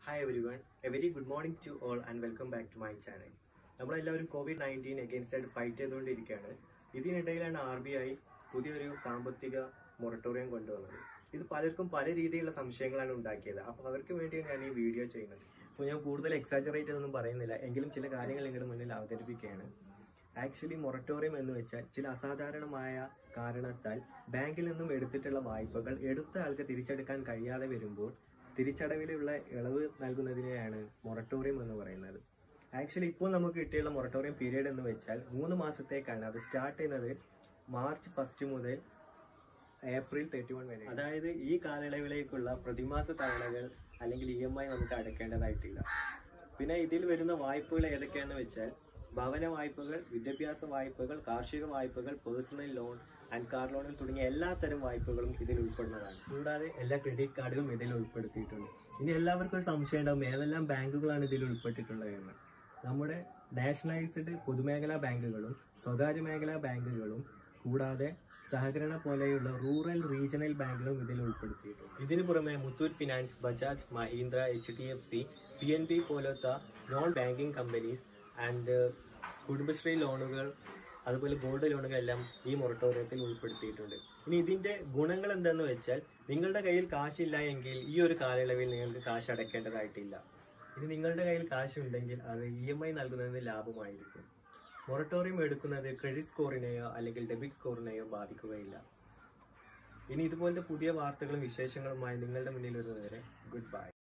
hi everyone a very good morning to all and welcome back to my channel നമ്മളെല്ലാവരും covid nineteen against ആയിട്ട് fight ചെയ്തുകൊണ്ടിരിക്കുകയാണ് ഇതിനിടയിലാണ് R B I പുതിയൊരു സാമ്പത്തിക moratorium കൊണ്ടുവന്നത് ഇത് പലർക്കും പല രീതിയിലുള്ള സംശയങ്ങളാണ് ഉണ്ടാക്കിയത് അപ്പോൾ അവർക്ക് വേണ്ടിയാണ് ഞാൻ ഈ വീഡിയോ ചെയ്യുന്നത് സോ ഞാൻ കൂടുതൽ എക്സാജറേറ്റ് ഒന്നും പറയുന്നില്ല എങ്കിലും ചില കാര്യങ്ങൾ നിങ്ങളുടെ മുന്നിൽ അവതരിപ്പിക്കുകയാണ് ആക്ച്വലി മൊറട്ടോറിയം എന്ന് വെച്ചാൽ ചില അസാധാരണമായ കാരണത്താൽ ബാങ്കിൽ നിന്നും എടുത്തിട്ടുള്ള വായ്പകൾ എടുത്ത ആൾക്ക് തിരിച്ചെടുക്കാൻ കഴിയാതെ വരുമ്പോൾ തിരിച്ചടവിലുള്ള ഇളവ് നൽകുന്നതിനെയാണ് മൊറട്ടോറിയം എന്ന് പറയുന്നത് ആക്ച്വലി ഇപ്പോൾ നമുക്ക് കിട്ടിയുള്ള മൊറട്ടോറിയം പീരീഡ് എന്ന് വെച്ചാൽ മൂന്ന് മാസത്തേക്കാണ് അത് സ്റ്റാർട്ട് ചെയ്യുന്നത് മാർച്ച് ഫസ്റ്റ് മുതൽ ഏപ്രിൽ തേർട്ടി വൺ വരെ അതായത് ഈ കാലയളവിലേക്കുള്ള പ്രതിമാസ തവണകൾ അല്ലെങ്കിൽ ഇ എം ഐ നമുക്ക് അടയ്ക്കേണ്ടതായിട്ടില്ല പിന്നെ ഇതിൽ വരുന്ന വായ്പകൾ ഏതൊക്കെയാണെന്ന് വെച്ചാൽ ഭവന വായ്പകൾ വിദ്യാഭ്യാസ വായ്പകൾ കാർഷിക വായ്പകൾ പേഴ്സണൽ ലോൺ ആൻഡ് കാർ ലോണുകൾ തുടങ്ങിയ എല്ലാ തരം വായ്പകളും ഇതിൽ ഉൾപ്പെടുന്നതാണ് കൂടാതെ എല്ലാ ക്രെഡിറ്റ് കാർഡുകളും ഇതിൽ ഉൾപ്പെടുത്തിയിട്ടുണ്ട് ഇനി എല്ലാവർക്കും ഒരു സംശയം ഉണ്ടാവും ഏതെല്ലാം ബാങ്കുകളാണ് ഇതിൽ ഉൾപ്പെട്ടിട്ടുള്ളത് എന്ന് നമ്മുടെ നാഷണലൈസ്ഡ് പൊതുമേഖലാ ബാങ്കുകളും സ്വകാര്യ മേഖലാ ബാങ്കുകളും കൂടാതെ സഹകരണ പോലെയുള്ള റൂറൽ റീജിയണൽ ബാങ്കുകളും ഇതിൽ ഉൾപ്പെടുത്തിയിട്ടുണ്ട് ഇതിനു പുറമെ Muthoot finance Bajaj Mahindra H D F C P N B പോലത്തെ non banking companies and Kudumbashree ലോണുകൾ അതുപോലെ ഗോൾഡ് ലോണുകൾ എല്ലാം ഈ മൊറട്ടോറിയത്തിൽ ഉൾപ്പെടുത്തിയിട്ടുണ്ട് ഇനി ഇതിന്റെ ഗുണങ്ങൾ എന്താണെന്ന് വെച്ചാൽ നിങ്ങളുടെ കയ്യിൽ കാശില്ല എങ്കിൽ ഈ ഒരു കാലയളവിൽ നിങ്ങൾക്ക് കാശ് അടയ്ക്കേണ്ടതായിട്ടില്ല ഇനി നിങ്ങളുടെ കയ്യിൽ കാശ് ഉണ്ടെങ്കിൽ അത് ഇ എം ഐ നൽകുന്നതിന് ലാഭമായിരിക്കും മൊറട്ടോറിയം എടുക്കുന്നത് ക്രെഡിറ്റ് സ്കോറിനെയോ അല്ലെങ്കിൽ ഡെബിറ്റ് സ്കോറിനെയോ ബാധിക്കുകയില്ല ഇനി ഇതുപോലത്തെ പുതിയ വാർത്തകളും വിശേഷങ്ങളുമായി നിങ്ങളുടെ മുന്നിൽ വരുന്നവരെ ഗുഡ് ബൈ